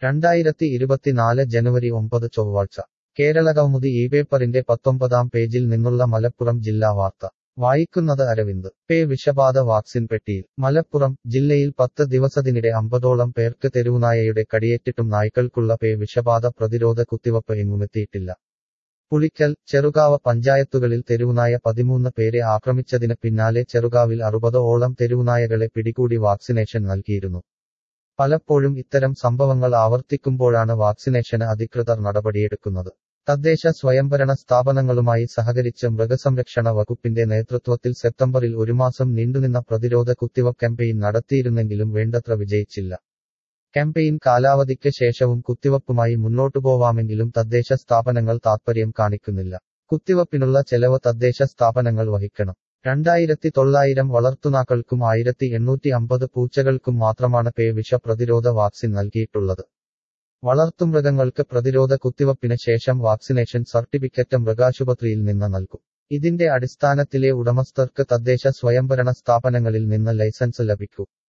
രണ്ടായിരത്തി ഇരുപത്തിനാല് ജനുവരി ഒമ്പത് ചൊവ്വാഴ്ച കേരളകൗമുദി ഈ പേപ്പറിന്റെ പത്തൊമ്പതാം പേജിൽ നിന്നുള്ള മലപ്പുറം ജില്ലാ വാർത്ത വായിക്കുന്നത് അരവിന്ദ് പേ വിഷബാധ വാക്സിൻ പെട്ടിയിൽ മലപ്പുറം ജില്ലയിൽ പത്ത് ദിവസത്തിനിടെ അമ്പതോളം പേർക്ക് തെരുവുനായയുടെ കടിയേറ്റിട്ടും നായ്ക്കൾക്കുള്ള പേ വിഷബാധ പ്രതിരോധ കുത്തിവപ്പ് എങ്ങുമെത്തിയിട്ടില്ല പുളിക്കൽ ചെറുകാവ പഞ്ചായത്തുകളിൽ തെരുവുനായ പതിമൂന്ന് പേരെ ആക്രമിച്ചതിന് പിന്നാലെ ചെറുകാവിൽ അറുപത് ഓളം തെരുവുനായകളെ പിടികൂടി വാക്സിനേഷൻ നൽകിയിരുന്നു പലപ്പോഴും ഇത്തരം സംഭവങ്ങൾ ആവർത്തിക്കുമ്പോഴാണ് വാക്സിനേഷന് അധികൃതർ നടപടിയെടുക്കുന്നത് തദ്ദേശ സ്വയംഭരണ സ്ഥാപനങ്ങളുമായി സഹകരിച്ച് മൃഗസംരക്ഷണ വകുപ്പിന്റെ നേതൃത്വത്തിൽ സെപ്റ്റംബറിൽ ഒരു മാസം നീണ്ടുനിന്ന പ്രതിരോധ കുത്തിവയ്പ് ക്യാമ്പയിൻ നടത്തിയിരുന്നെങ്കിലും വേണ്ടത്ര വിജയിച്ചില്ല ക്യാമ്പയിൻ കാലാവധിക്ക് ശേഷവും കുത്തിവയ്പുമായി മുന്നോട്ടുപോവാമെങ്കിലും തദ്ദേശ സ്ഥാപനങ്ങൾ താത്പര്യം കാണിക്കുന്നില്ല കുത്തിവയ്പ്പിനുള്ള ചെലവ് തദ്ദേശ സ്ഥാപനങ്ങൾ വഹിക്കണം രണ്ടായിരത്തി തൊള്ളായിരം വളർത്തുനാക്കൾക്കും ആയിരത്തി എണ്ണൂറ്റി അമ്പത് പൂച്ചകൾക്കും മാത്രമാണ് പേ വിഷ പ്രതിരോധ വാക്സിൻ നൽകിയിട്ടുള്ളത് വളർത്തുമൃഗങ്ങൾക്ക് പ്രതിരോധ കുത്തിവയ്പ്പിന് ശേഷം വാക്സിനേഷൻ സർട്ടിഫിക്കറ്റ് മൃഗാശുപത്രിയിൽ നിന്ന് നൽകും ഇതിന്റെ അടിസ്ഥാനത്തിലെ ഉടമസ്ഥർക്ക് തദ്ദേശ സ്വയംഭരണ സ്ഥാപനങ്ങളിൽ നിന്ന് ലൈസൻസ് ലഭിക്കൂ